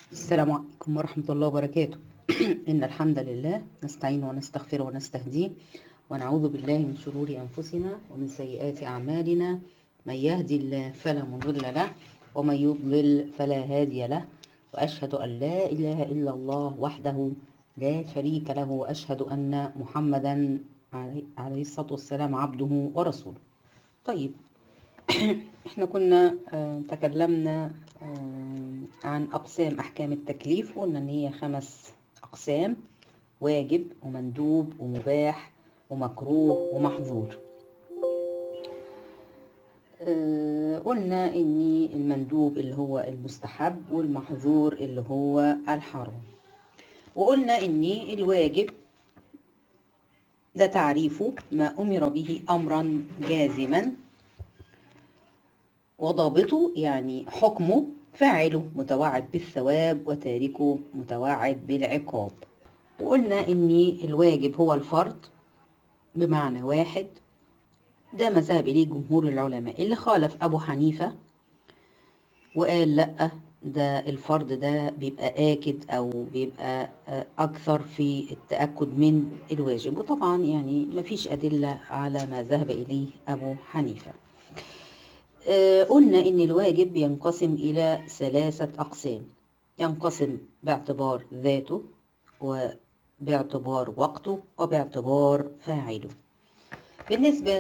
السلام عليكم ورحمة الله وبركاته إن الحمد لله نستعين ونستغفر ونستهديه ونعوذ بالله من شرور أنفسنا ومن سيئات أعمالنا من يهدي الله فلا مضل له ومن يضلل فلا هادي له وأشهد أن لا إله إلا الله وحده لا شريك له وأشهد أن محمدا عليه عليه الصلاة والسلام عبده ورسوله طيب احنا كنا آه، تكلمنا آه، عن أقسام أحكام التكليف وقلنا إن هي خمس أقسام واجب ومندوب ومباح ومكروه ومحظور آه، قلنا إن المندوب اللي هو المستحب والمحظور اللي هو الحرام وقلنا إن الواجب ده تعريفه ما أمر به أمرا جازما وضابطه يعني حكمه فاعله متوعد بالثواب وتاركه متوعد بالعقاب وقلنا ان الواجب هو الفرض بمعنى واحد ده مذهب اليه جمهور العلماء اللي خالف ابو حنيفة وقال لا ده الفرض ده بيبقى آكد أو بيبقى آه، أكثر في التأكد من الواجب وطبعا يعني مفيش أدلة على ما ذهب إليه أبو حنيفة آه، قلنا إن الواجب ينقسم إلى ثلاثة أقسام ينقسم باعتبار ذاته وباعتبار وقته وباعتبار فاعله بالنسبة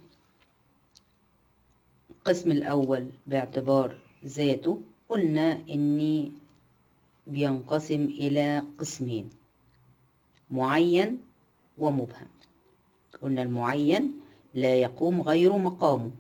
للقسم الأول باعتبار ذاته قلنا إني بينقسم إلى قسمين معين ومبهم قلنا المعين لا يقوم غير مقامه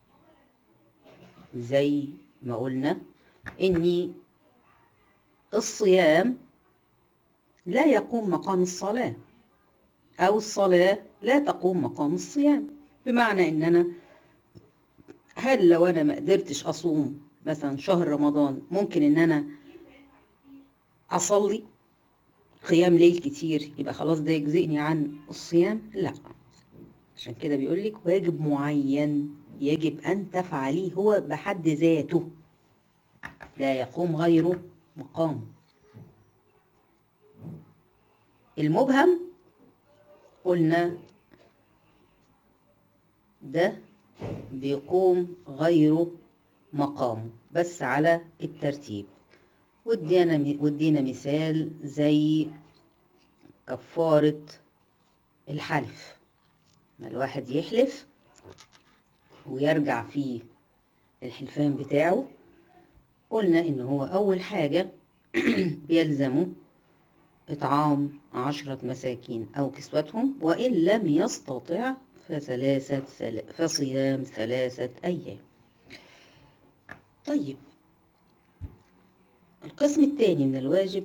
زي ما قلنا إني الصيام لا يقوم مقام الصلاة أو الصلاة لا تقوم مقام الصيام بمعنى إن أنا هل لو أنا ما قدرتش أصوم مثلا شهر رمضان ممكن إن أنا أصلي قيام ليل كتير يبقى خلاص ده يجزئني عن الصيام لا عشان كده بيقول لك واجب معين يجب أن تفعليه هو بحد ذاته لا يقوم غيره مقامه المبهم قلنا ده بيقوم غيره مقامه بس على الترتيب ودينا ودينا مثال زي كفارة الحلف ما الواحد يحلف ويرجع فيه الحلفان بتاعه قلنا ان هو اول حاجة بيلزمه إطعام عشرة مساكين أو كسوتهم وإن لم يستطع فثلاثة فصيام ثلاثة أيام طيب القسم الثاني من الواجب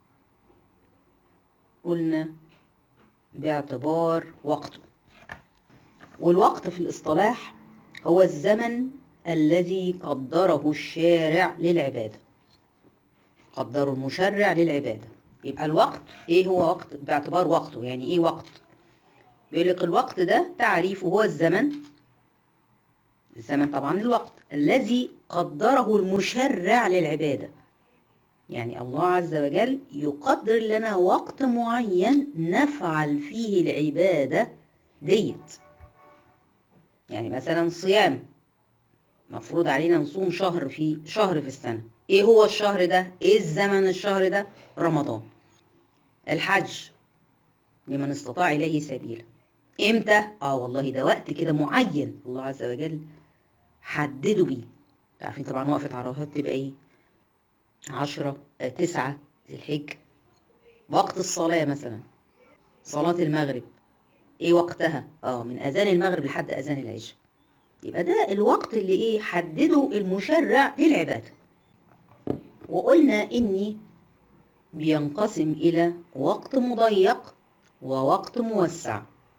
قلنا باعتبار وقته والوقت في الاصطلاح هو الزمن الذي قدره الشارع للعبادة قدره المشرع للعبادة يبقى الوقت ايه هو وقت باعتبار وقته يعني ايه وقت بيقول لك الوقت ده تعريفه هو الزمن الزمن طبعا الوقت الذي قدره المشرع للعبادة يعني الله عز وجل يقدر لنا وقت معين نفعل فيه العبادة ديت يعني مثلا صيام مفروض علينا نصوم شهر في شهر في السنة ايه هو الشهر ده ايه الزمن الشهر ده رمضان الحج لمن استطاع اليه سبيلا امتى اه والله ده وقت كده معين الله عز وجل حدده بيه عارفين طبعا وقفة عرفات تبقى ايه عشرة آه تسعة ذي الحج وقت الصلاة مثلا صلاة المغرب ايه وقتها اه من اذان المغرب لحد اذان العشاء يبقى ده الوقت اللي ايه حدده المشرع للعباده وقلنا اني بينقسم الى وقت مضيق ووقت موسع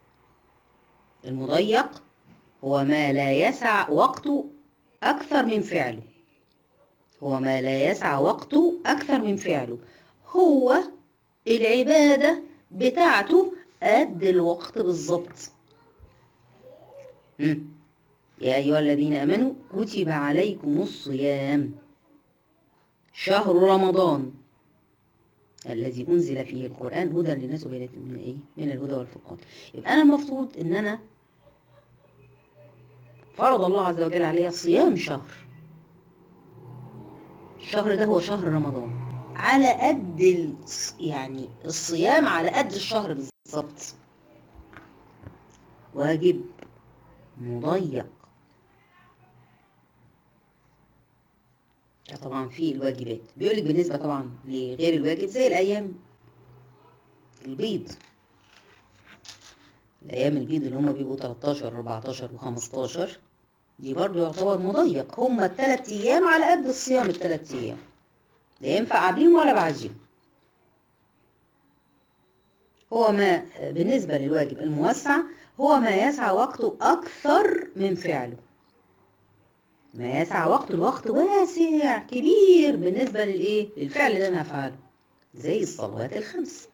المضيق هو ما لا يسع وقته اكثر من فعله هو ما لا يسع وقته اكثر من فعله هو العباده بتاعته قد الوقت بالظبط مم. يا أيها الذين آمنوا كتب عليكم الصيام شهر رمضان الذي أنزل فيه القرآن هدى للناس وبينات من إيه؟ من الهدى والفرقان يبقى أنا المفروض إن أنا فرض الله عز وجل علي صيام شهر الشهر ده هو شهر رمضان على قد ال... يعني الصيام على قد الشهر بالظبط واجب مضيق ده طبعا في الواجبات بيقولك بالنسبة طبعا لغير الواجب زي الأيام البيض الأيام البيض اللي هما بيبقوا 13 14 و15 دي برضو يعتبر مضيق هما التلات أيام على قد الصيام التلات أيام لا ينفع قبليهم ولا بعديهم هو ما بالنسبة للواجب الموسع هو ما يسعى وقته أكثر من فعله ما يسعى وقته الوقت واسع كبير بالنسبة للإيه؟ للفعل اللي أنا هفعله زي الصلوات الخمس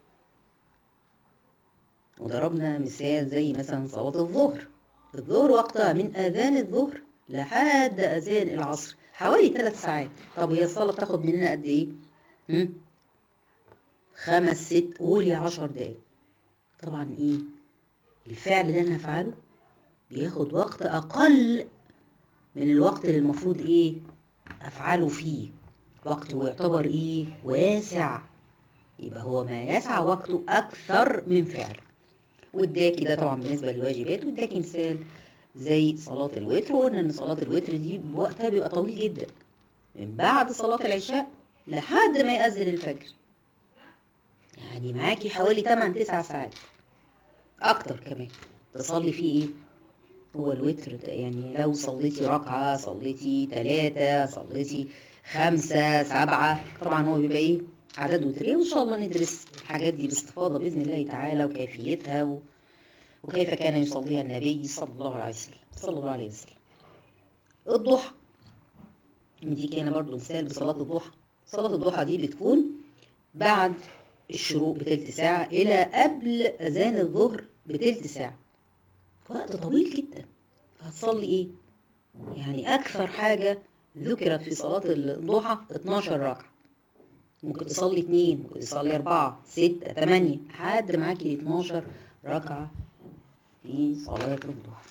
وضربنا مثال زي مثلا صلاة الظهر الظهر وقتها من أذان الظهر لحد أذان العصر حوالي ثلاث ساعات طب هي الصلاة بتاخد مننا قد إيه؟ هم؟ خمس ست قولي عشر دقايق طبعا إيه؟ الفعل اللي أنا هفعله بياخد وقت أقل من الوقت اللي المفروض إيه؟ أفعله فيه وقت يعتبر إيه؟ واسع يبقى هو ما يسعى وقته أكثر من فعله واداكي ده طبعا بالنسبة للواجبات واداكي مثال زي صلاة الوتر وقلنا ان صلاة الوتر دي وقتها بيبقى طويل جدا من بعد صلاة العشاء لحد ما يأذن الفجر يعني معاكي حوالي 8 9 ساعات اكتر كمان تصلي فيه ايه هو الوتر ده يعني لو صليتي ركعة صليتي ثلاثة صليتي خمسة سبعة طبعا هو بيبقى ايه عدد وتريه وان شاء الله ندرس الحاجات دي باستفاضة بإذن الله تعالى وكيفيتها و... وكيف كان يصليها النبي صلى الله عليه وسلم صلى الله عليه وسلم الضحى دي كان برضو مثال بصلاة الضحى صلاة الضحى دي بتكون بعد الشروق بتلت ساعة إلى قبل أذان الظهر بتلت ساعة وقت طويل جدا فهتصلي إيه؟ يعني أكثر حاجة ذكرت في صلاة الضحى 12 ركعة ممكن تصلي اتنين ممكن تصلي أربعة ستة تمانية لحد معاكي 12 ركعة في صلاة الضحى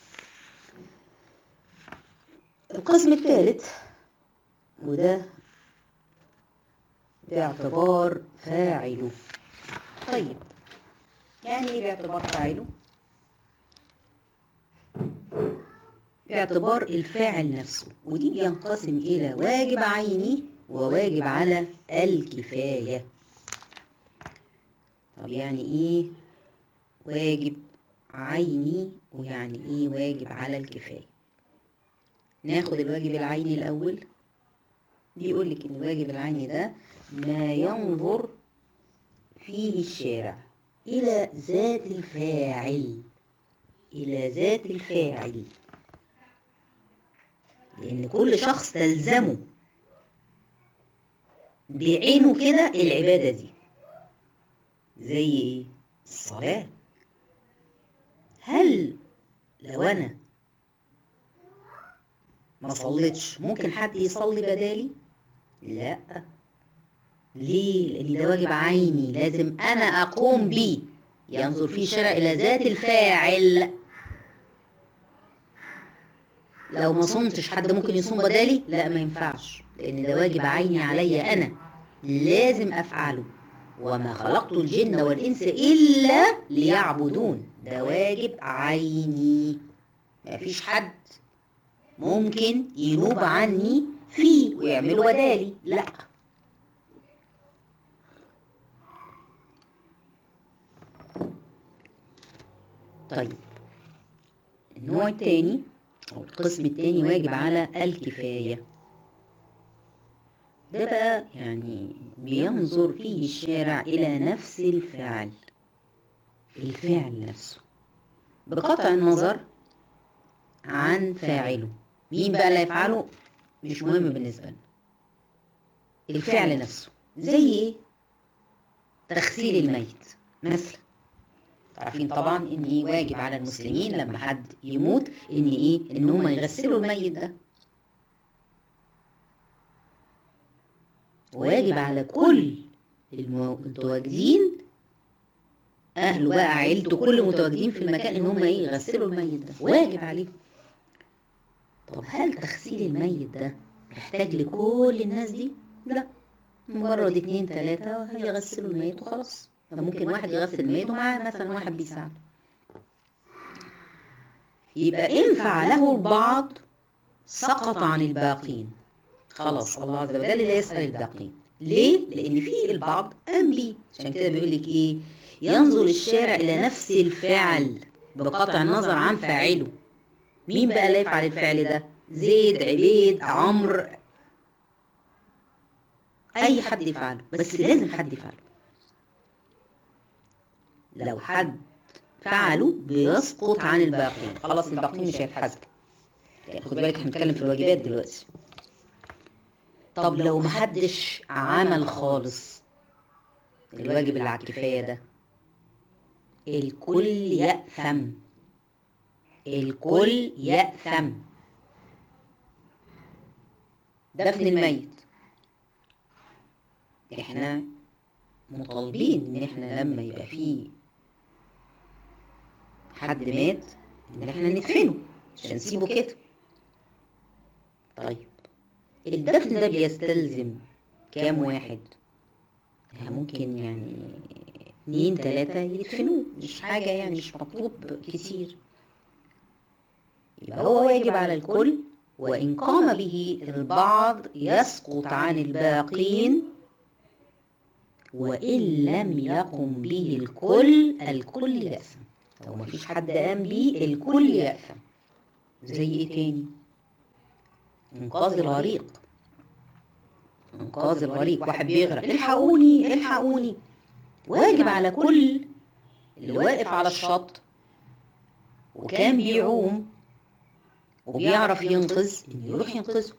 القسم الثالث وده باعتبار فاعله طيب يعني ايه باعتبار فاعله باعتبار الفاعل نفسه ودي بينقسم إلى واجب عيني وواجب على الكفاية طب يعني ايه واجب عيني ويعني ايه واجب على الكفاية ناخد الواجب العيني الأول بيقول لك ان الواجب العيني ده ما ينظر فيه الشارع إلى ذات الفاعل إلى ذات الفاعل لأن كل شخص تلزمه بعينه كده العبادة دي زي ايه؟ الصلاة هل لو أنا ما صليتش ممكن حد يصلي بدالي؟ لا ليه؟ لأن ده واجب عيني لازم أنا أقوم بيه ينظر فيه الشرع إلى ذات الفاعل لو ما صمتش حد ممكن يصوم بدالي؟ لا ما ينفعش لأن ده واجب عيني عليا أنا لازم أفعله وما خلقت الجن والإنس إلا ليعبدون ده واجب عيني ما فيش حد ممكن ينوب عني فيه ويعمله بدالي لا طيب النوع الثاني أو القسم الثاني واجب على الكفاية ده بقى يعني بينظر فيه الشارع إلى نفس الفعل الفعل نفسه بقطع النظر عن فاعله مين بقى اللي يفعله مش مهم بالنسبة لنا الفعل نفسه زي ايه تغسيل الميت مثلا عارفين طبعا ان ايه واجب على المسلمين لما حد يموت ان ايه ان هم يغسلوا الميت ده واجب على كل المتواجدين اهله بقى عيلته كل متواجدين في المكان ان هم ايه يغسلوا الميت ده واجب عليهم طب هل تغسيل الميت ده محتاج لكل الناس دي لا مجرد اتنين تلاتة هيغسلوا الميت وخلاص فممكن واحد يغسل الميت ومعاه مثلا واحد بيساعده يبقى إن فعله البعض سقط عن الباقين خلاص الله عز وجل لا يسأل الباقين ليه؟ لأن في البعض قام بيه عشان كده بيقول لك إيه؟ ينظر الشارع إلى نفس الفعل بقطع النظر عن فاعله مين بقى لا يفعل الفعل ده؟ زيد عبيد عمرو أي حد يفعله بس لازم حد يفعله لو حد فعله بيسقط عن الباقين خلاص الباقين مش هيتحاسبوا يعني خد بالك احنا بنتكلم في الواجبات دلوقتي طب لو محدش عمل خالص الواجب اللي على الكفايه ده الكل يأثم الكل يأثم دفن الميت احنا مطالبين ان احنا لما يبقى فيه حد مات ان احنا ندفنه مش هنسيبه كده طيب الدفن ده بيستلزم كام واحد يعني ممكن يعني اتنين تلاتة يدفنوه مش حاجة يعني مش مطلوب كتير يبقى هو واجب على الكل وإن قام به البعض يسقط عن الباقين وإن لم يقم به الكل الكل يأثم لو مفيش حد قام بيه الكل يأثم زي ايه تاني انقاذ الغريق انقاذ الغريق واحد بيغرق الحقوني الحقوني واجب على كل اللي واقف على الشط وكان بيعوم وبيعرف ينقذ انه يروح ينقذه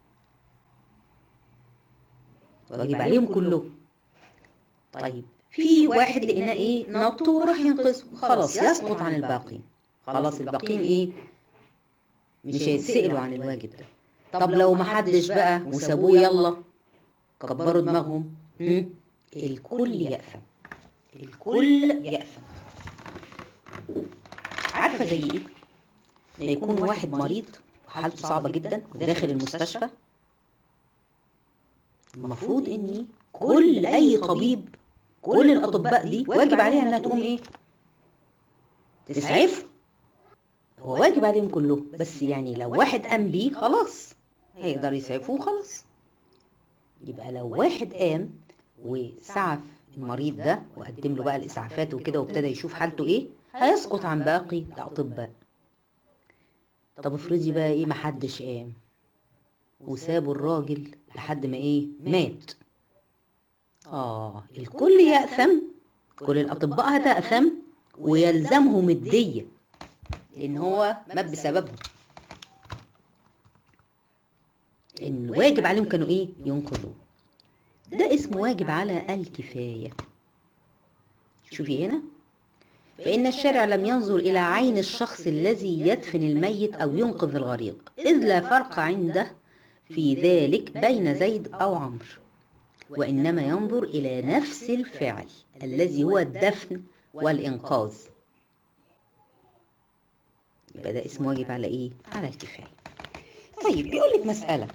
واجب عليهم كلهم طيب في واحد لقينا ايه نط وراح ينقذه خلاص يسقط عن الباقين خلاص الباقين ايه مش هيتسألوا عن الواجب ده طب لو ما حدش بقى وسابوه يلا كبروا دماغهم هم؟ الكل يأثم الكل يأثم عارفة زي ايه لما يكون واحد مريض وحالته صعبة جدا وداخل المستشفى المفروض اني كل اي طبيب كل الاطباء دي واجب عليها انها تقوم ايه تسعف هو واجب عليهم كلهم بس يعني لو واحد قام بيه خلاص هيقدر يسعفوه خلاص يبقى لو واحد قام وسعف المريض ده وقدم له بقى الاسعافات وكده وابتدى يشوف حالته ايه هيسقط عن باقي الاطباء طب افرضي بقى ايه محدش قام وسابوا الراجل لحد ما ايه مات اه الكل يأثم كل الاطباء هتأثم ويلزمهم الدية لان هو مات بسببهم ان واجب عليهم كانوا ايه ينقذوه ده اسمه واجب على الكفاية شوفي هنا فإن الشارع لم ينظر إلى عين الشخص الذي يدفن الميت أو ينقذ الغريق إذ لا فرق عنده في ذلك بين زيد أو عمرو وإنما ينظر إلى نفس الفعل الذي هو الدفن والإنقاذ يبقى ده اسمه واجب على إيه؟ على الكفاية طيب بيقول لك مسألة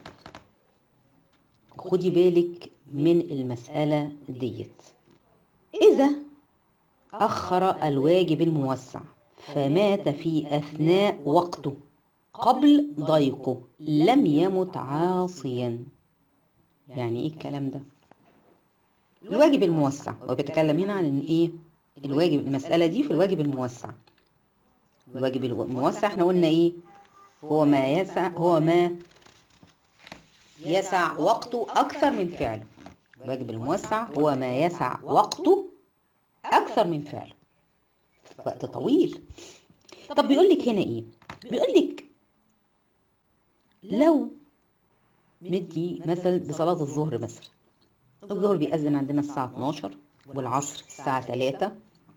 خدي بالك من المسألة ديت إذا أخر الواجب الموسع فمات في أثناء وقته قبل ضيقه لم يمت عاصيا يعني ايه الكلام ده الواجب الموسع هو بيتكلم هنا عن ايه الواجب المسألة دي في الواجب الموسع الواجب الموسع احنا قلنا ايه هو ما يسع هو ما يسع وقته أكثر من فعله الواجب الموسع هو ما يسع وقته أكثر من فعله وقت طويل طب بيقول لك هنا ايه بيقول لك لو مدي مثل بصلاة الظهر مثلا الظهر بيأذن عندنا الساعة 12 والعصر الساعة 3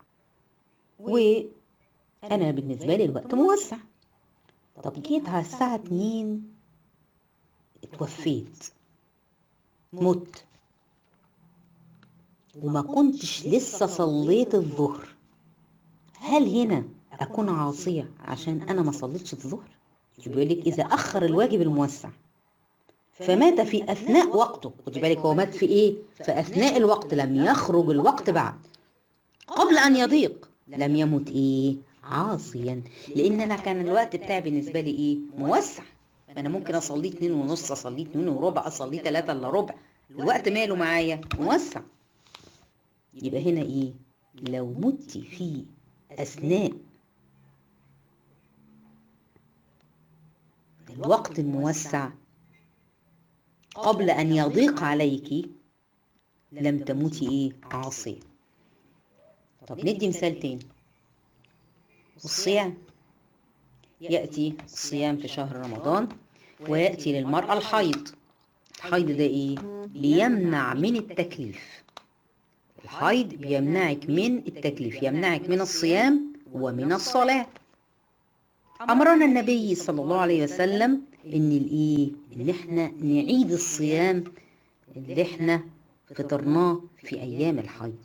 وأنا بالنسبة لي الوقت موسع طب جيت على الساعة 2 اتوفيت مت وما كنتش لسه صليت الظهر هل هنا اكون عاصيه عشان انا ما صليتش الظهر بيقول لك اذا اخر الواجب الموسع فمات في اثناء وقته خدي بالك هو مات في ايه في اثناء الوقت لم يخرج الوقت بعد قبل ان يضيق لم يمت ايه عاصيا لان انا كان الوقت بتاعي بالنسبه لي ايه موسع انا ممكن اصلي اتنين ونص اصلي اتنين وربع اصلي تلاتة الا ربع الوقت ماله معايا موسع يبقى هنا ايه لو مت في اثناء الوقت الموسع قبل ان يضيق عليك لم تموتي ايه عاصيه طب ندي مثال تاني الصيام يأتي الصيام في شهر رمضان ويأتي للمرأة الحيض الحيض ده ايه بيمنع من التكليف الحيض بيمنعك من التكليف يمنعك من الصيام ومن الصلاة أمرنا النبي صلى الله عليه وسلم إن الإيه إن إحنا نعيد الصيام اللي إحنا فطرناه في أيام الحيض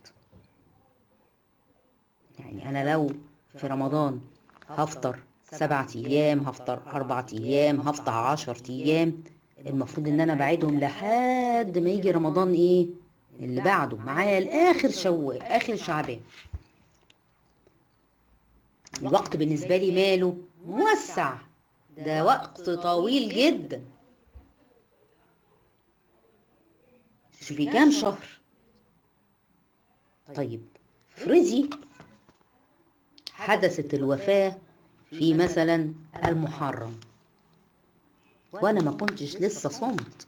يعني أنا لو في رمضان هفطر سبعة أيام هفطر أربعة أيام هفطر عشر أيام المفروض إن أنا بعيدهم لحد ما يجي رمضان إيه اللي بعده معايا لآخر شوال آخر شعبان الوقت بالنسبة لي ماله موسع ده وقت طويل جدا شوفي كام شهر طيب افرضي حدثت الوفاة في مثلا المحرم وانا ما كنتش لسه صمت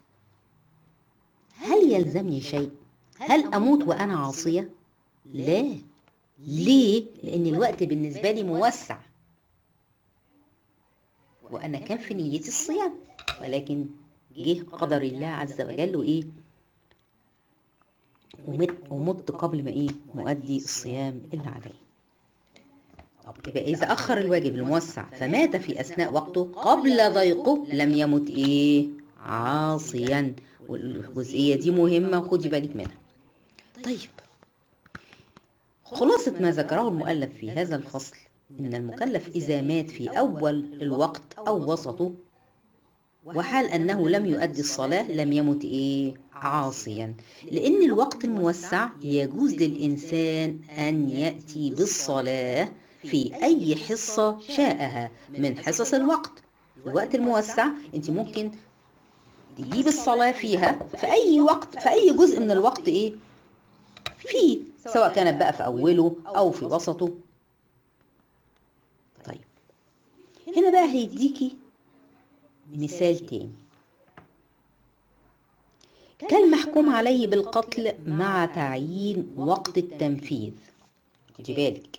هل يلزمني شيء هل اموت وانا عاصية لا ليه لان الوقت بالنسبة لي موسع وانا كان في نيتي الصيام ولكن جه قدر الله عز وجل وايه ومت, ومت قبل ما ايه مؤدي الصيام اللي عليه طب يبقى إذا أخر الواجب الموسع فمات في أثناء وقته قبل ضيقه لم يمت إيه؟ عاصيا والجزئية دي مهمة وخدي بالك منها. طيب خلاصة ما ذكره المؤلف في هذا الفصل إن المكلف إذا مات في أول الوقت أو وسطه وحال أنه لم يؤدي الصلاة لم يمت إيه؟ عاصيا لأن الوقت الموسع يجوز للإنسان أن يأتي بالصلاة في أي حصة شاءها من حصص الوقت الوقت الموسع أنت ممكن تجيب الصلاة فيها في أي وقت في أي جزء من الوقت إيه فيه سواء كانت بقى في أوله أو في وسطه طيب هنا بقى هيديكي مثال تاني كان محكوم عليه بالقتل مع تعيين وقت التنفيذ خدي بالك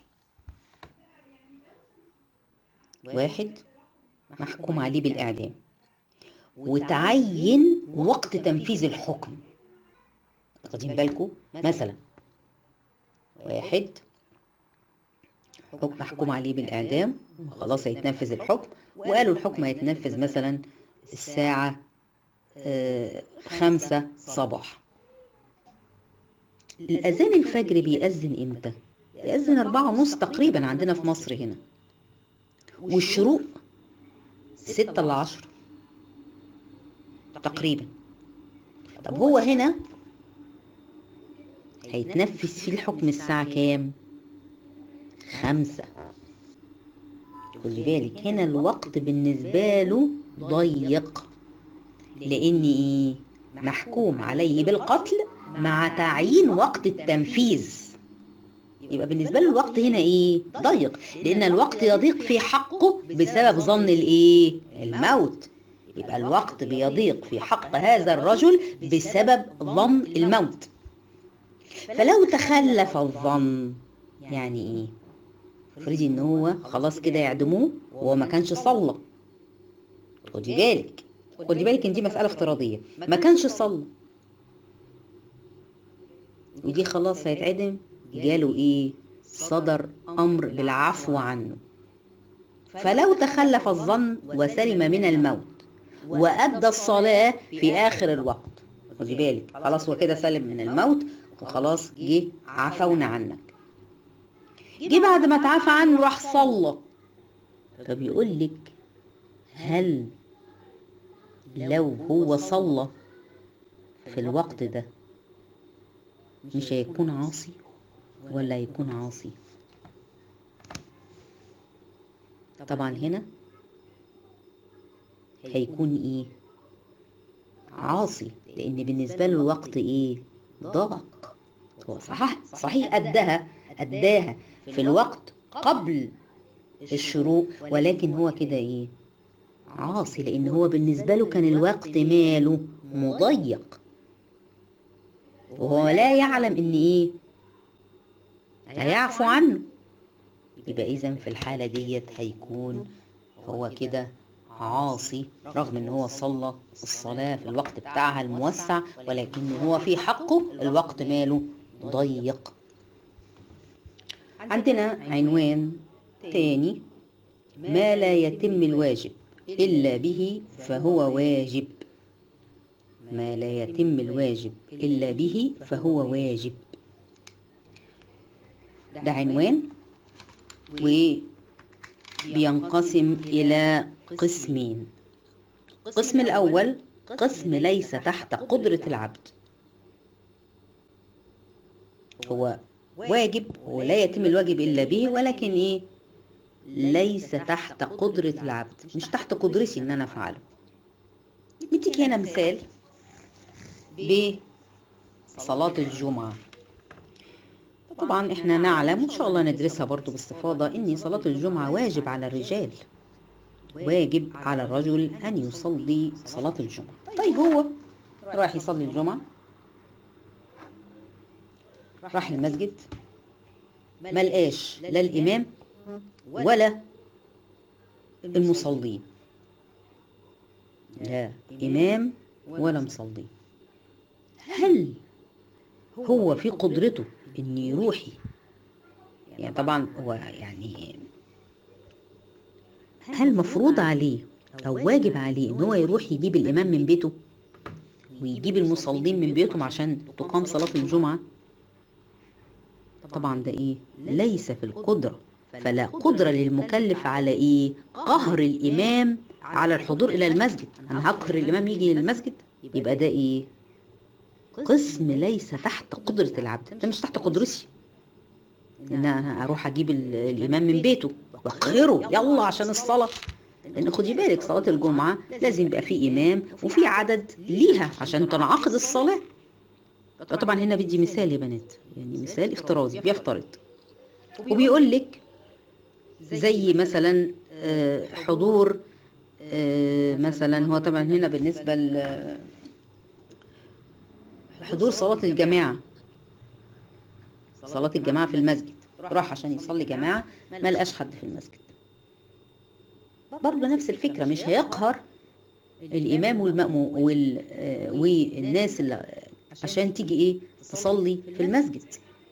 واحد محكوم عليه بالإعدام وتعين وقت تنفيذ الحكم واخدين بالكم مثلا واحد حكم محكوم عليه بالإعدام خلاص هيتنفذ الحكم وقالوا الحكم هيتنفذ مثلا الساعة آه خمسة صباح الأذان الفجر بيأذن إمتى؟ بيأذن أربعة ونص تقريبا عندنا في مصر هنا والشروق ستة لعشرة تقريبا طب هو هنا هيتنفذ فيه الحكم الساعة كام؟ خمسة خلي بالك هنا الوقت بالنسبة له ضيق لأن إيه؟ محكوم عليه بالقتل مع تعيين وقت التنفيذ يبقى بالنسبة له الوقت هنا إيه؟ ضيق لأن الوقت يضيق في حقه بسبب ظن الإيه؟ الموت يبقى الوقت بيضيق في حق هذا الرجل بسبب ظن الموت فلو تخلف الظن يعني ايه افرضي ان هو خلاص كده يعدموه وهو ما كانش صلى خدي بالك خدي بالك ان دي مسألة افتراضية ما كانش صلى ودي خلاص هيتعدم جاله ايه صدر امر بالعفو عنه فلو تخلف الظن وسلم من الموت وأدى الصلاة في آخر الوقت خدي بالك خلاص هو كده سلم من الموت وخلاص جه عفونا عنك جه بعد ما اتعافى عنه راح صلى فبيقول لك هل لو هو صلى في الوقت ده مش هيكون عاصي ولا هيكون عاصي طبعا هنا هيكون ايه عاصي لان بالنسبه له الوقت ايه ضاق هو صحيح صحيح اداها اداها في الوقت قبل الشروق ولكن هو كده ايه عاصي لان هو بالنسبه له كان الوقت ماله مضيق وهو لا يعلم ان ايه هيعفو عنه يبقى اذا في الحاله ديت هيكون هو كده عاصي رغم ان هو صلى الصلاة في الوقت بتاعها الموسع ولكن هو في حقه الوقت ماله ضيق عندنا عنوان تاني ما لا يتم الواجب إلا به فهو واجب ما لا يتم الواجب إلا به فهو واجب ده عنوان وبينقسم إلى قسمين القسم الأول قسم ليس تحت قدرة العبد هو واجب ولا يتم الواجب إلا به ولكن إيه ليس تحت قدرة العبد مش تحت قدرتي إن أنا أفعله نديك هنا مثال بصلاة الجمعة طبعا احنا نعلم وان شاء الله ندرسها برضو باستفاضة ان صلاة الجمعة واجب على الرجال واجب على الرجل ان يصلي صلاة الجمعة طيب هو راح يصلي الجمعة راح المسجد ما لقاش لا الامام ولا المصلين لا امام ولا مصلين هل هو في قدرته ان يروحي يعني طبعا هو يعني هل مفروض عليه او واجب عليه ان هو يروح يجيب الامام من بيته ويجيب المصلين من بيتهم عشان تقام صلاة الجمعة طبعا ده ايه ليس في القدرة فلا قدرة للمكلف على ايه قهر الامام على الحضور الى المسجد انا هقهر الامام يجي للمسجد يبقى ده ايه قسم ليس تحت قدرة العبد ده مش تحت قدرتي ان انا اروح اجيب الامام من بيته واقهره يلا عشان الصلاة لان خدي بالك صلاة الجمعة لازم يبقى في امام وفي عدد ليها عشان تنعقد الصلاة طبعا هنا بدي مثال يا بنات يعني مثال افتراضي بيفترض وبيقول لك زي مثلا حضور مثلا هو طبعا هنا بالنسبة حضور صلاة الجماعة صلاة الجماعة في المسجد راح عشان يصلي جماعة ما لقاش حد في المسجد برضه نفس الفكرة مش هيقهر الإمام والمأموم والناس اللي عشان تيجي إيه تصلي في المسجد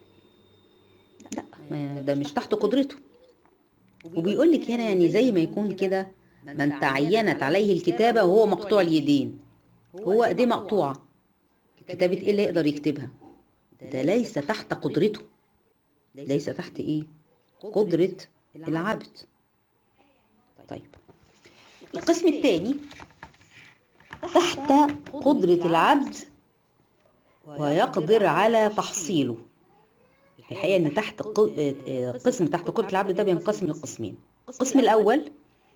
لا ده مش تحت قدرته وبيقول لك هنا يعني زي ما يكون كده من تعينت عليه الكتابة وهو مقطوع اليدين هو ايديه مقطوعة كتابة ايه اللي يقدر يكتبها ده ليس تحت قدرته ليس تحت ايه قدرة العبد طيب القسم الثاني تحت قدرة العبد ويقدر على تحصيله الحقيقة ان تحت قسم تحت قدرة العبد ده بينقسم لقسمين القسم الاول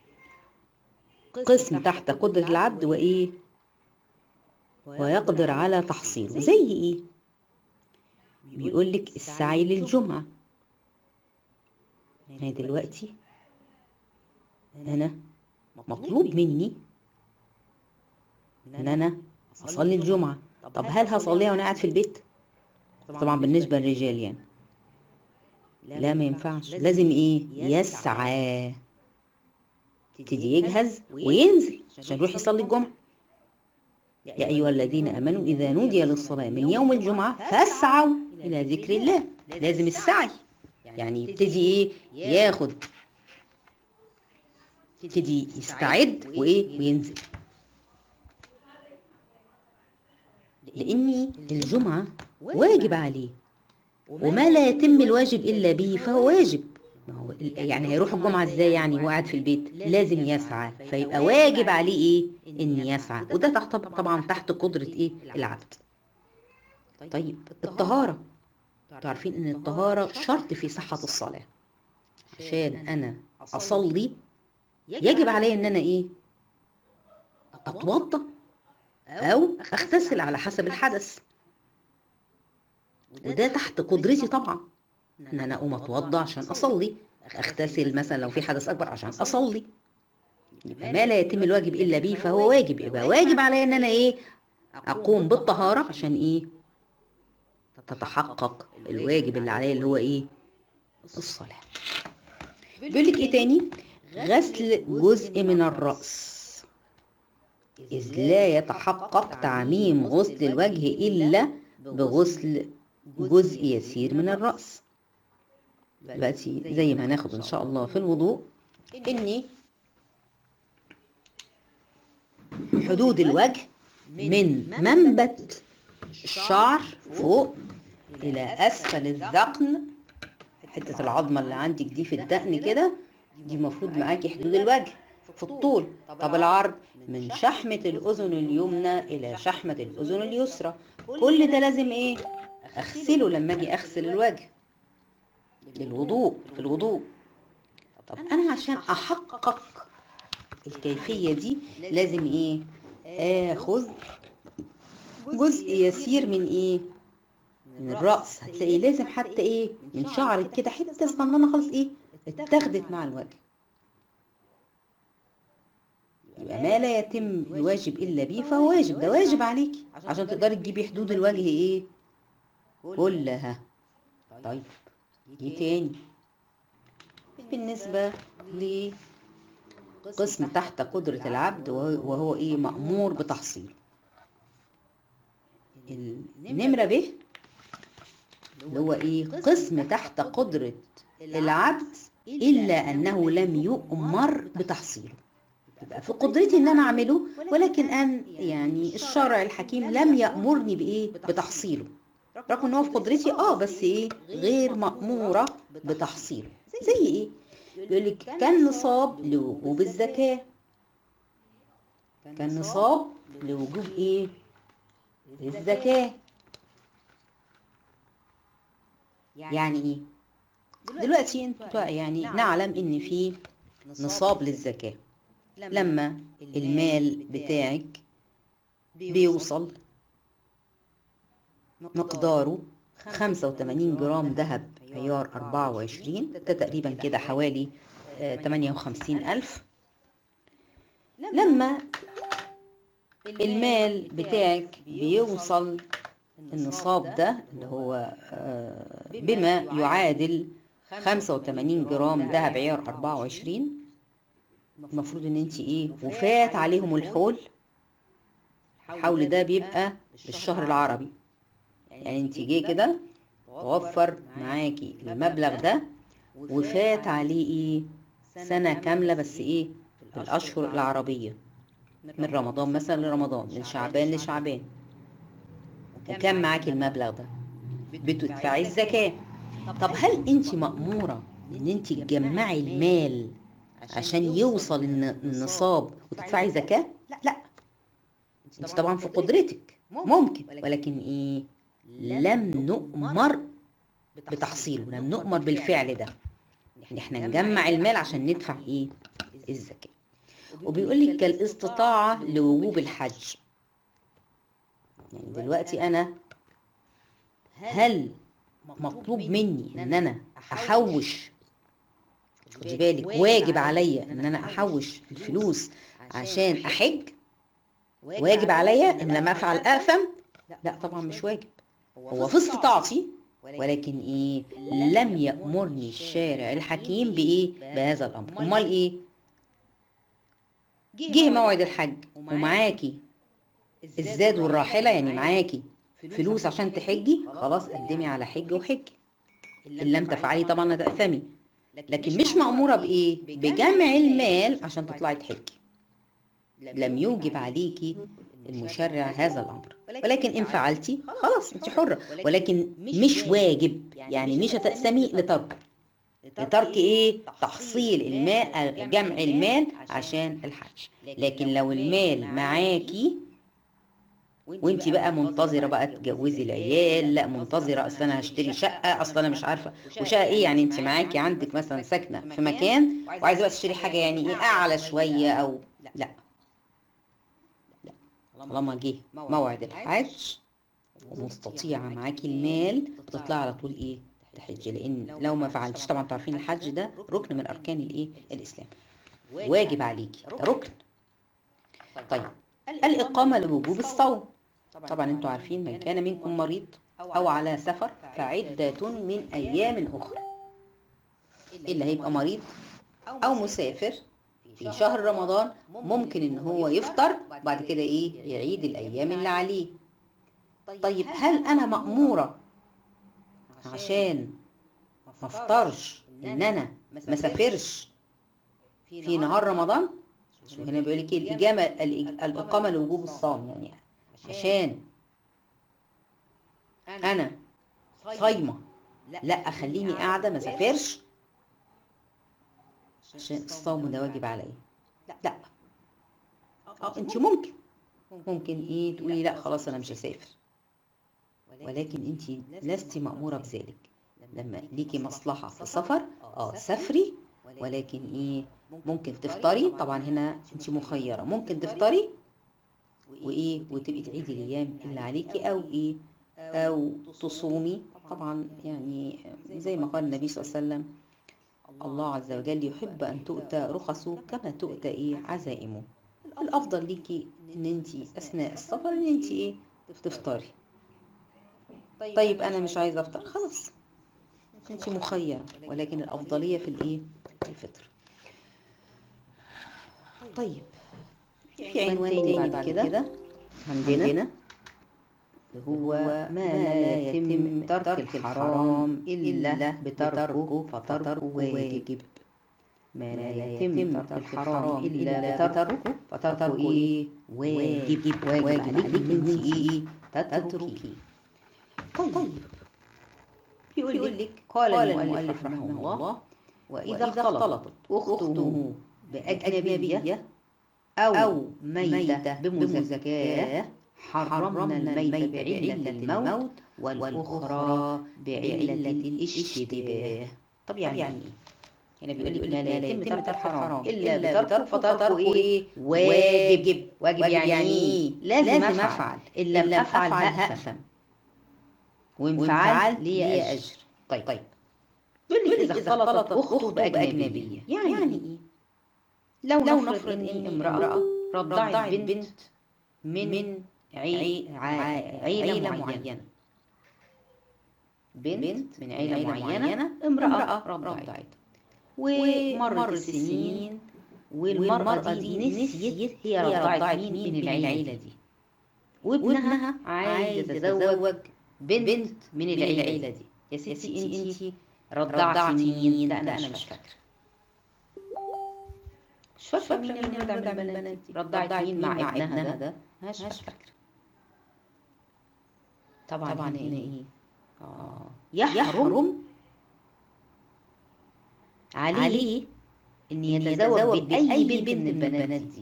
قسم تحت قدرة العبد وايه ويقدر على تحصيله زي ايه بيقول لك السعي للجمعة يعني دلوقتي انا مطلوب مني ان انا اصلي الجمعة طب هل هصليها وانا قاعد في البيت طبعا بالنسبة للرجال يعني لا ما ينفعش لازم ايه يسعى يبتدي يجهز وينزل عشان يروح يصلي الجمعة يا أيها الذين آمنوا إذا نودي للصلاة من يوم الجمعة فاسعوا إلى ذكر الله لازم السعي يعني يبتدي إيه ياخد يبتدي يستعد وإيه وينزل لأن الجمعة واجب عليه وما لا يتم الواجب إلا به فهو واجب ما هو يعني هيروح الجمعة ازاي يعني هو قاعد في البيت لازم يسعى فيبقى واجب عليه ايه ان يسعى وده تحت طبعا تحت قدرة ايه العبد طيب الطهارة تعرفين ان الطهارة شرط في صحة الصلاة عشان انا اصلي يجب علي ان انا ايه اتوضى او اغتسل على حسب الحدث وده تحت قدرتي طبعا ان انا اقوم اتوضى عشان اصلي اغتسل مثلا لو في حدث اكبر عشان اصلي يبقى ما لا يتم الواجب الا به فهو واجب يبقى واجب عليا ان انا ايه اقوم بالطهاره عشان ايه تتحقق الواجب اللي عليا اللي هو ايه الصلاه بيقول لك ايه تاني غسل جزء من الراس إذ لا يتحقق تعميم غسل الوجه إلا بغسل جزء يسير من الرأس دلوقتي زي ما هناخد إن شاء الله في الوضوء إني حدود الوجه من منبت الشعر فوق إلى أسفل الذقن حتة العظمة اللي عندك دي في الدقن كده دي المفروض معاكي حدود الوجه في الطول طب العرض من شحمة الأذن اليمنى إلى شحمة الأذن اليسرى كل ده لازم إيه أغسله لما أجي أغسل الوجه للوضوء في الوضوء طب أنا عشان أحقق الكيفية دي لازم إيه آخذ جزء يسير من إيه من الرأس هتلاقي لازم حتى إيه من شعرك كده حتة صغننة خالص إيه اتاخدت مع الوجه يبقى ما لا يتم الواجب الا به فهو واجب ده واجب عليكي عشان تقدري تجيبي حدود الوجه ايه كلها طيب ايه تاني بالنسبه لقسم تحت قدرة العبد وهو ايه مأمور بتحصيله النمرة ب اللي هو ايه قسم تحت قدرة العبد إلا أنه لم يؤمر بتحصيله يبقى في قدرتي ان انا اعمله ولكن ان يعني الشرع الحكيم لم يامرني بايه بتحصيله رغم ان هو في قدرتي اه بس ايه غير ماموره بتحصيله زي ايه يقول لك كان نصاب لوجوب الزكاه كان نصاب لوجوب ايه الزكاه يعني ايه دلوقتي انت يعني نعلم ان في نصاب للزكاه لما المال بتاعك بيوصل مقداره 85 جرام ذهب عيار 24 ده تقريبا كده حوالي 58 ألف لما المال بتاعك بيوصل النصاب ده اللي هو بما يعادل 85 جرام ذهب عيار 24 المفروض ان انت ايه وفات عليهم الحول الحول ده بيبقى بالشهر العربي يعني انت جه كده توفر معاكي المبلغ ده وفات عليه ايه سنة كاملة بس ايه بالاشهر العربية من رمضان مثلا لرمضان من شعبان لشعبان وكان معاكي المبلغ ده بتدفعي الزكاة طب هل انت مأمورة ان انت تجمعي المال عشان يوصل النصاب وتدفعي زكاة لا انت طبعا في قدرتك ممكن ولكن ايه لم نؤمر بتحصيله لم نؤمر بالفعل ده ان احنا نجمع المال عشان ندفع ايه الزكاة وبيقول لك كالاستطاعة لوجوب الحج يعني دلوقتي انا هل مطلوب مني ان انا احوش خدي بالك واجب عليا ان انا احوش الفلوس عشان احج واجب عليا ان لما افعل اثم لا طبعا مش واجب هو في استطاعتي ولكن ايه لم يأمرني الشارع الحكيم بايه بهذا الامر امال ايه جه موعد الحج ومعاكي الزاد والراحله يعني معاكي فلوس عشان تحجي خلاص قدمي على حج وحجي ان لم تفعلي طبعا هتأثمي لكن مش مأمورة بإيه؟ بجمع المال عشان تطلعي تحجي لم يوجب عليكي المشرع هذا الامر ولكن ان فعلتي خلاص انت حره ولكن مش واجب يعني مش هتقسمي لترك لترك ايه تحصيل الماء جمع المال عشان الحج لكن لو المال معاكي وانت بقى منتظره بقى تجوزي العيال لا منتظره اصل انا هشتري شقه اصل انا مش عارفه وشقه ايه يعني انت معاكي عندك مثلا ساكنه في مكان وعايزه بقى تشتري حاجه يعني ايه اعلى شويه او لا لا طالما جه موعد الحج ومستطيعه معاكي المال بتطلع على طول ايه تحج لان لو ما فعلتش طبعا تعرفين الحج ده ركن من اركان الايه الاسلام واجب عليكي ده ركن طيب الاقامه لوجوب الصوم طبعا انتوا عارفين من كان منكم مريض او على سفر فعده من ايام اخرى اللي هيبقى مريض او مسافر في شهر رمضان ممكن ان هو يفطر بعد كده ايه يعيد الايام اللي عليه طيب هل انا ماموره عشان ما افطرش ان انا ما سافرش في نهار رمضان هنا بيقول لك الاجامه الاقامه لوجوب الصوم يعني عشان انا صايمه لا اخليني قاعده ما سافرش عشان الصوم ده واجب عليا لا اه انت ممكن ممكن ايه تقولي لا خلاص انا مش هسافر ولكن انت لست مأمورة بذلك لما ليكي مصلحة في السفر اه سافري ولكن ايه ممكن تفطري طبعا هنا انت مخيرة ممكن تفطري وايه وتبقي تعيدي الايام اللي عليكي او ايه او تصومي طبعا يعني زي ما قال النبي صلى الله عليه وسلم الله عز وجل يحب ان تؤتى رخصه كما تؤتى ايه عزائمه الافضل ليكي ان انت اثناء السفر ان انت ايه تفطري طيب انا مش عايزه افطر خلاص انت مخيره ولكن الافضليه في الايه الفطر طيب في عنوان تاني بعد كده عندنا هو ما لا يتم ترك الحرام إلا بتركه فتركه واجب ما لا يتم ترك الحرام إلا بتركه فتركه إيه واجب واجب عليك إن أنت إيه تتركي طيب يقول لك قال المؤلف رحمه الله وإذا اختلطت أخته بأجنبية أو ميتة بمزكاة حرمنا الميت بعلة الموت والأخرى بعلة الاشتباه طب يعني ايه؟ هنا بيقول لك ما لا يتم ترك الحرام إلا بترك فتركه إيه؟ واجب واجب يعني إيه؟ لازم أفعل إن لم أفعل هأثم وإن فعلت لي أجر طيب طيب يقول لك إذا اختلطت أخته بأجنبية يعني, يعني إيه؟ لو, لو نفرض إن امرأة رضعت بنت من, من عي... عي... عيلة معينة بنت من عيلة معينة امرأة رضعت ومر سنين والمرأة دي نسيت هي رضعت مين من العيلة دي وابنها عايز يتزوج بنت من العيلة دي يا ستي انتي رضعتي مين ده انا مش فاكرة مش فاكرة مين اللي رضع من البنات دي رضعت مين مع ابنها ده مش فاكرة طبعا, طبعا هنا ايه آه. يحرم عليه, عليه ان يتزوج باي بنت من البنات دي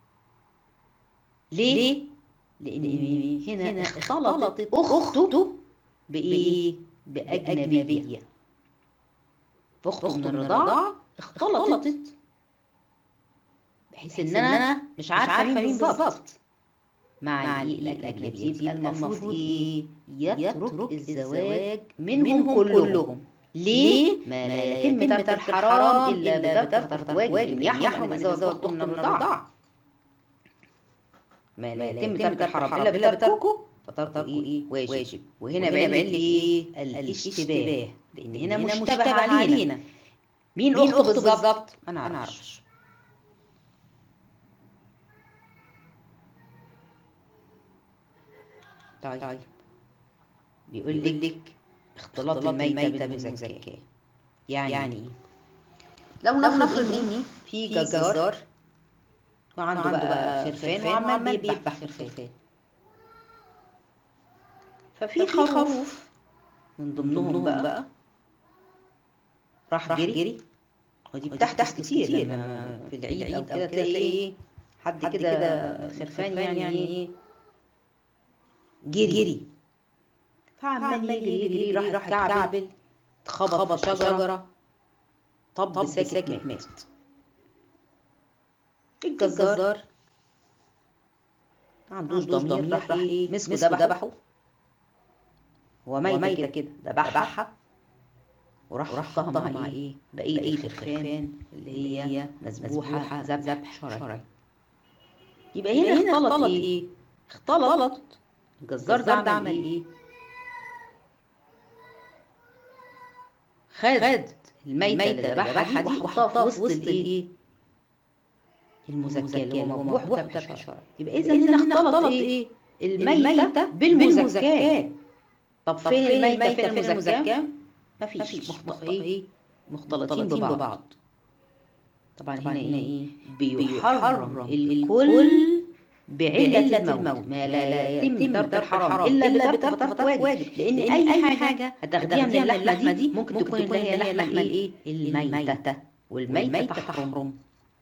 ليه لان هنا, هنا اختلطت اخته بايه باجنبيه اخته من الرضاعه اختلطت بحيث ان انا مش عارفه مين بالظبط مع الأجنبي يبقى المفروض إيه؟ يترك الزواج منهم كلهم ليه؟ ما لا يتم ترك الحرام إلا بترك واجب يحرم الزواج أخته من الرضاعة ما لا يتم ترك الحرام إلا بتركه فتركه إيه؟ واجب وهنا بعلة إيه؟ الاشتباه لأن هنا مشتبه علينا مين أخته بالظبط؟ أنا أعرفش طيب, طيب. بيقول لك اختلاط الميتة بالزكاة يعني يعني لو نفرض ان في جزار وعنده بقى خرفان وعمال بيذبح خرفان ففي خروف من ضمنهم بقى, بقى راح جري ودي بتحدث كتير لما في العيد او كده تلاقي ايه حد كده خرفان يعني ايه جري جري فعمال يجري يجري راح راح كعبل اتخبط في شجره طب ساكت مات الجزار ما عندوش ضمير راح ايه مسكه ذبحه وميتة كده ذبحها وراح رحطها مع ايه بقية الخرفان اللي هي مذبوحة ذبح شرعي يبقى هنا اختلط ايه اختلط الجزار ده عمل ايه خد الميتة اللي ذبحها دي وحطها في وسط الايه المزكاة اللي هو مذبوح ذبح شرعي يبقى اذا هنا اختلط ايه الميتة بالمزكاة طب فين الميتة فين المزكاة مفيش مخطط ايه مختلطين ببعض طبعا هنا ايه بيحرم الكل بعلة الموت ما لا يتم ترك الحرام إلا بترك واجب لأن أي حاجة هتاخديها من اللحمة دي ممكن تكون اللي هي اللحمة الإيه الميتة والميتة تحرم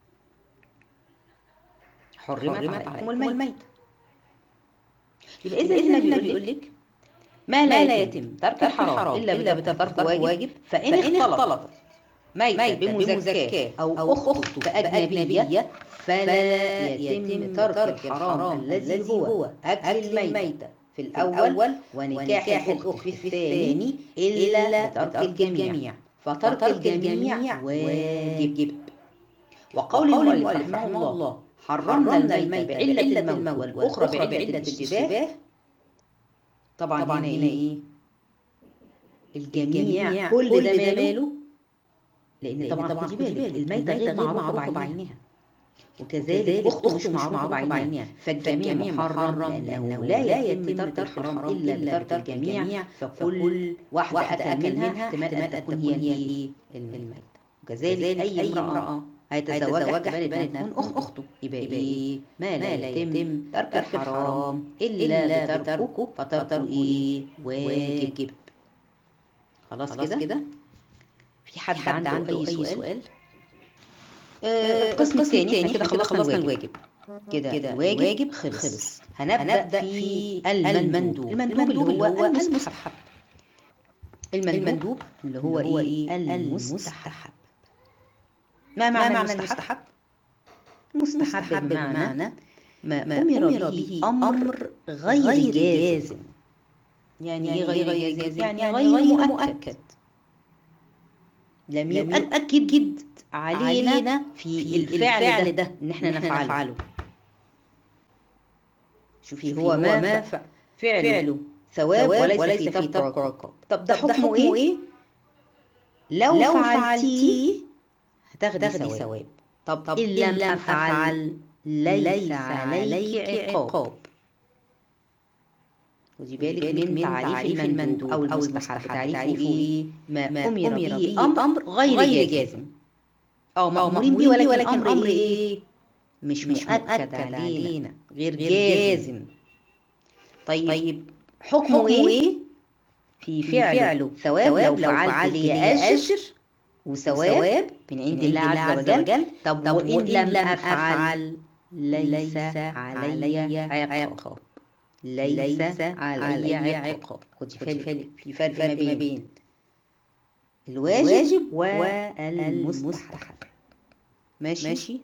حرمت عليكم الميتة يبقى إذا هنا بيقول لك ما لا, لا يتم ترك الحرام إلا, إلا بترك واجب فإن, فإن اختلطت ميتة بمزكاة أو أخت بأجنبية فلا يتم ترك الحرام الذي هو أكل الميتة في الأول ونكاح الأخت في الثاني إلا بترك الجميع فترك الجميع واجب وقول المؤلف رحمه الله حرمنا الميتة بعلة الموت والأخرى بعلة الجباه طبعا, طبعا هنا ايه الجميع كل, كل ده ماله لان طبعا طبعا خدي بالك الميتة غير معروفة بعينها وكذلك اخته مش معروفة بعينها فالجميع محرم لانه لا يتم ترك الحرام الا بترك الجميع فكل واحدة اكل منها احتمال ان تكون هي ايه الميتة وكذلك اي امرأة هيتزوجها احتمال انها تكون اخته يبقى ايه ما لا يتم ترك الحرام الا بتركه فتركه ايه واجب خلاص كده في حد, حد عنده اي سؤال, سؤال؟ آه القسم الثاني احنا كده خلصنا الواجب كده الواجب, واجب خلص, خلص. هنبدأ, هنبدأ في المندوب المندوب اللي هو المستحب المندوب اللي هو ايه المستحب ما معنى, معنى المستحب؟ المستحب بمعنى ما, ما أمر به أمر غير جازم يعني ايه غير جازم؟ يعني غير مؤكد لم يؤكد علينا في الفعل ده ان احنا نفعله شوفي هو ما فعله ثواب وليس فيه ترك عقاب طب ده حكمه ايه؟ لو فعلتيه هتاخدي ثواب طب, طب إن لم أفعل ليس عليك عقاب خدي بالك من تعريف المندوب أو المستحب تعريفه إيه؟ ما أمر به أمر غير جازم أو مأمورين به ولكن أمر إيه؟ مش مؤكد علينا غير جازم طيب حكمه إيه؟ في فعله ثواب لو فعلت لي أجر وثواب من عند الله عز وجل طب وإن لم أفعل ليس علي عقاب ليس علي عقاب خدي بالك في فرق ما بين الواجب والمستحب ماشي ماشي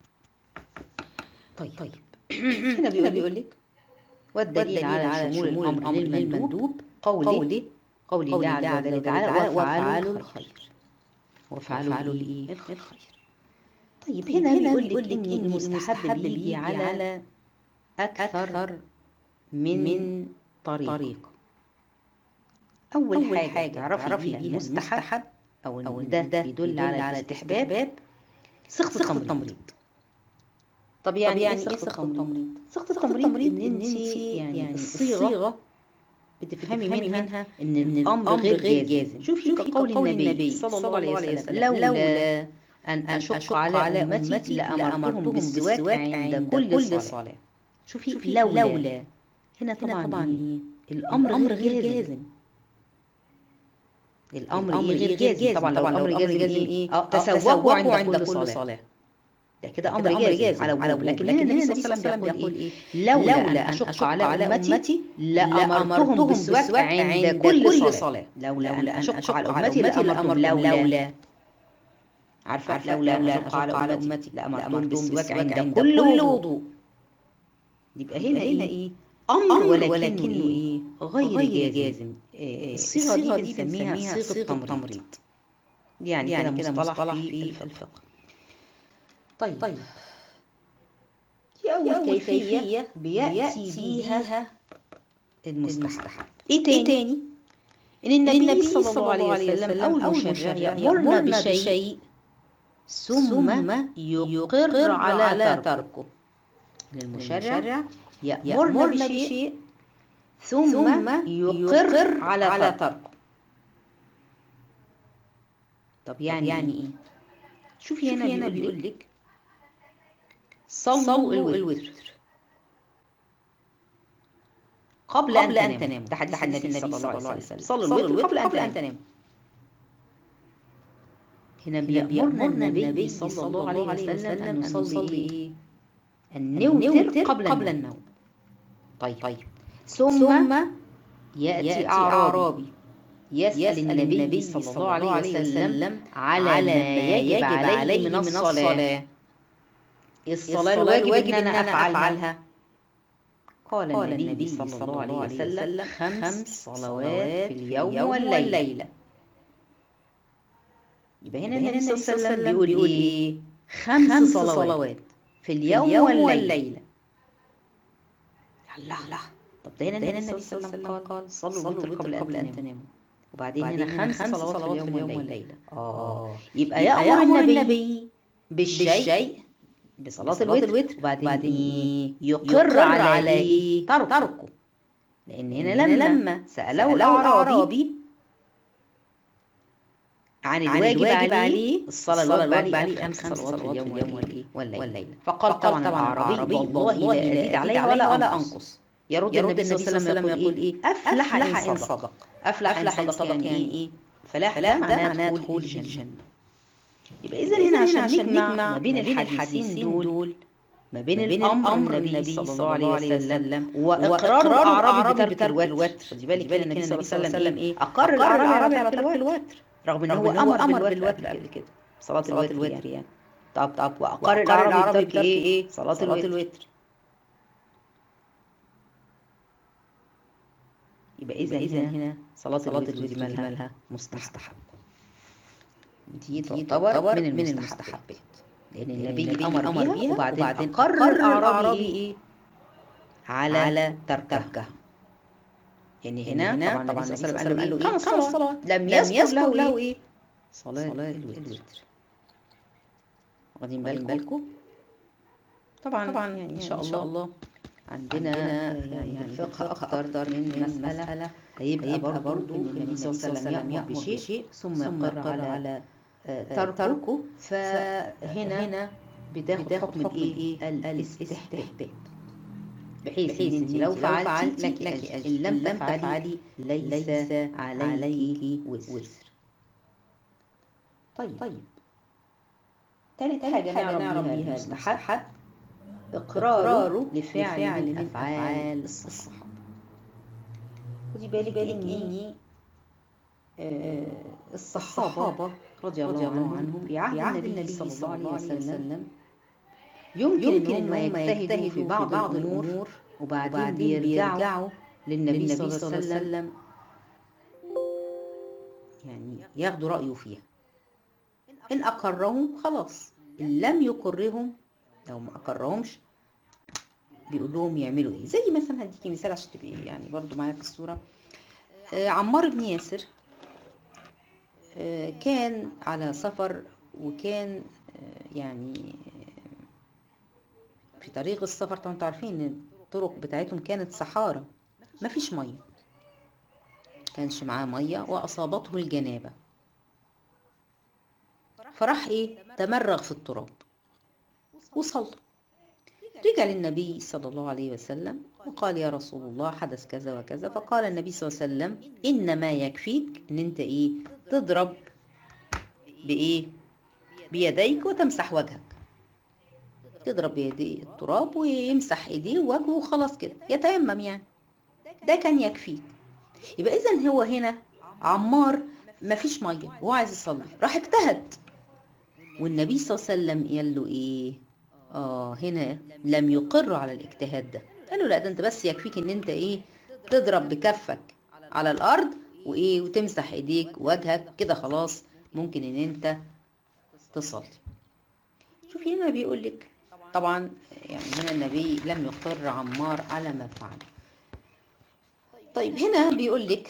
طيب طيب هنا بيقول بيقول لك والدليل على شمول الامر للمندوب قولي قولي الله عز وجل تعالى وافعلوا الخير وافعلوا الايه الخير طيب هنا بيقول لك ان المستحب بيجي على اكثر من, من طريق, طريق. اول, أول حاجه, حاجة عرفي فيها المستحب او, أو ده, ده بيدل على الاستحباب سخط التمريض طب يعني, يعني ايه سخط التمريض سخط التمريض ان انت يعني, يعني الصيغه بتفهمي منها, منها ان الامر غير جازم شوفي قول النبي صلى الله عليه وسلم لولا أن أشق على أمتي لأمرتهم بالسواك عند كل صلاة شوفي لولا, لولا. هنا طبعا, طبعا إيه؟ الأمر, الأمر غير جازم الأمر غير جازم طبعا لو الأمر جازم إيه؟ آه تسوقوا عند كل صلاة ده كده أمر جازم على على لكن هنا النبي صلى الله عليه وسلم بيقول إيه؟ لولا أن أشق على أمتي لأمرتهم بالسواك عند كل صلاة لولا أن أشق على أمتي لأمرتهم لولا عارفة لولا أن أشق على أمتي لأمرتهم بالسواك عند كل وضوء يبقى هنا هنا إيه؟ أمر ولكنه إيه؟ غير جازم الصيغة دي بنسميها صيغة التمريض يعني, يعني كده مصطلح في الفقه طيب طيب دي أول كيفية بيأتي بيها المستحب إيه تاني؟ إيه تاني؟ إن النبي, النبي صلى الله عليه وسلم أول مشرع يأمرنا بشيء ثم يقر على تركه المشرع يأمرنا بشيء ثم يقر على تركه طب يعني يعني ايه شوفي هنا هنا بيقول لك صلوا الوتر قبل, قبل أن تنام ده حديث النبي صلى الله عليه وسلم صلوا الوتر قبل أن تنام هنا بيأمرنا النبي صلى الله عليه وسلم أن نصلي إيه؟ أن نوتر قبل, قبل النوم طيب طيب ثم يأتي أعرابي يسأل النبي صلى الله عليه وسلم على ما يجب عليه من الصلاة الصلاة الواجب أن أنا أفعلها قال النبي صلى الله عليه وسلم خمس صلوات في اليوم والليلة يبقى هنا النبي صلى الله عليه وسلم بيقول إيه خمس صلوات في اليوم والليلة الله الله طب ده هنا النبي صلى الله عليه وسلم قال صلوا الوتر قبل أن تناموا وبعدين هنا خمس صلوات في اليوم والليلة اه يبقى يأمر النبي بالشيء بصلاة الوتر وبعدين يقر عليه تركه لأن هنا لما سأله الأعرابي عن الواجب, الواجب عليه الصلاة الواجب عليه خمس صلوات في اليوم والليل, والليلة فقال طبعا الأعرابي والله لا أزيد عليه ولا, ولا أنقص يرد النبي صلى الله عليه وسلم يقول إيه أفلح إن صدق أفلح إن صدق يعني إيه فلاح ده معناه دخول الجنة يبقى إذا هنا عشان نجمع ما بين الحديثين دول ما بين الامر النبي صلى الله عليه وسلم واقرار الاعرابي بترك الوتر خدي بالك النبي صلى الله عليه وسلم ايه اقر الاعرابي على ترك الوتر رغم ان هو امر امر بالوتر قبل كده صلاه الوتر يعني طب طب واقر الاعرابي بترك ايه صلاه الوتر يبقى اذا اذا هنا صلاه الوتر دي مالها مستحب دي تعتبر من المستحبات لان النبي امر امر بيها وبعدين, وبعدين قرر الاعرابي ايه على, على تركها يعني هنا, هنا طبعا طبعا النبي صلى الله عليه وسلم قال له ايه خمس صلوات لم يذكر له, له ايه صلاه الوتر واخدين بالكم طبعا طبعا يعني ان شاء الله, الله عندنا يعني الفقه اكتر من مساله هيبقى برضه النبي صلى الله عليه وسلم يامر بشيء ثم يقرر على تركه فهنا هنا بتاخد حكم الايه الاستحباب بحيث ان انت لو فعلت لك لك ان لم تفعلي ليس عليك وزر طيب طيب ثالث حاجه نعرف بيها المستحب اقراره لفعل من افعال الصحابه خدي بالك اني الصحابة رضي الله عنهم في عهد النبي صلى الله عليه وسلم يمكن, يمكن ان هم يجتهدوا في بعض, بعض الامور وبعدين بيرجعوا للنبي صلى الله عليه وسلم يعني ياخدوا رايه فيها ان اقرهم خلاص ان لم يقرهم لو ما اقرهمش بيقول لهم يعملوا ايه زي مثلا هديكي مثال عشان تبقي يعني برضو معايا في الصوره آه عمار بن ياسر كان على سفر وكان يعني في طريق السفر طبعا انتوا عارفين ان الطرق بتاعتهم كانت صحارى ما فيش ميه كانش معاه ميه واصابته الجنابه فراح ايه تمرغ في التراب وصلى رجع للنبي صلى الله عليه وسلم وقال يا رسول الله حدث كذا وكذا فقال النبي صلى الله عليه وسلم إنما يكفيك إن أنت إيه تضرب بإيه بيديك وتمسح وجهك تضرب بيديه التراب ويمسح ايديه ووجهه وخلاص كده يتيمم يعني ده كان يكفيك يبقى اذا هو هنا عمار ما فيش ميه وهو عايز يصلي راح اجتهد والنبي صلى الله عليه وسلم قال له ايه اه هنا لم يقر على الاجتهاد ده قال له لا ده انت بس يكفيك ان انت ايه تضرب بكفك على الارض وايه وتمسح ايديك وجهك كده خلاص ممكن ان انت تصلي شوفي هنا بيقول لك طبعا يعني هنا النبي لم يقر عمار على ما فعل طيب هنا بيقول لك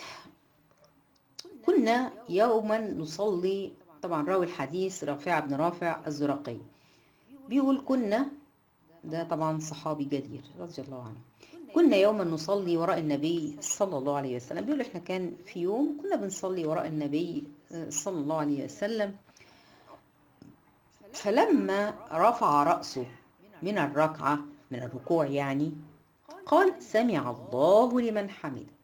كنا يوما نصلي طبعا راوي الحديث رافع بن رافع الزرقي بيقول كنا ده طبعا صحابي جليل رضي الله عنه كنا يوما نصلي وراء النبي صلى الله عليه وسلم بيقول احنا كان في يوم كنا بنصلي وراء النبي صلى الله عليه وسلم فلما رفع رأسه من الركعة من الركوع يعني قال سمع الله لمن حمده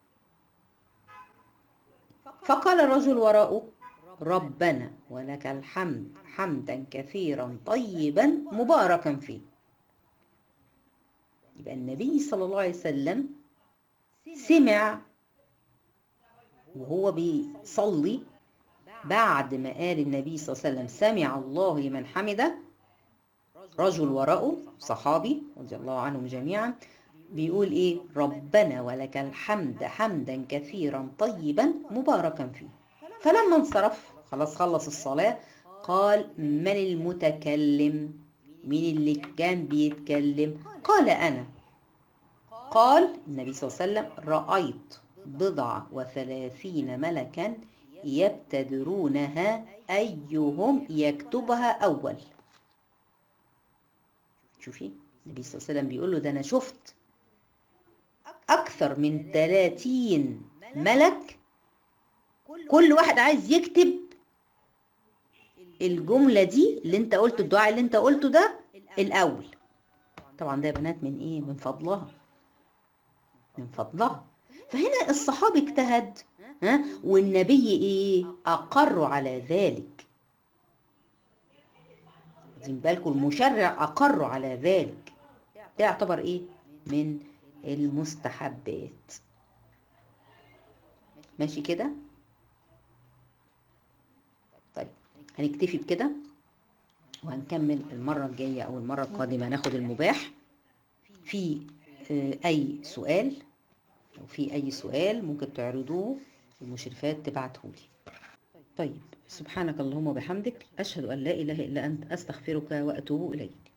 فقال الرجل وراءه ربنا ولك الحمد حمدا كثيرا طيبا مباركا فيه يبقى النبي صلى الله عليه وسلم سمع وهو بيصلي بعد ما قال النبي صلى الله عليه وسلم سمع الله لمن حمده رجل وراءه صحابي رضي الله عنهم جميعا بيقول ايه ربنا ولك الحمد حمدا كثيرا طيبا مباركا فيه فلما انصرف خلاص خلص الصلاة قال من المتكلم مين اللي كان بيتكلم قال أنا قال النبي صلى الله عليه وسلم رأيت بضع وثلاثين ملكا يبتدرونها أيهم يكتبها أول شوفي النبي صلى الله عليه وسلم بيقول له ده أنا شفت أكثر من 30 ملك كل واحد عايز يكتب الجملة دي اللي انت قلته الدعاء اللي انت قلته ده الأول طبعا ده يا بنات من ايه من فضلها من فضلها فهنا الصحابي اجتهد ها والنبي ايه أقر على ذلك واخدين بالكم المشرع أقر على ذلك ده يعتبر ايه من المستحبات ماشي كده طيب هنكتفي بكده وهنكمل المرة الجاية أو المرة القادمة ناخد المباح في أي سؤال لو في أي سؤال ممكن تعرضوه المشرفات تبعتهولي طيب سبحانك اللهم وبحمدك أشهد أن لا إله إلا أنت أستغفرك وأتوب إليك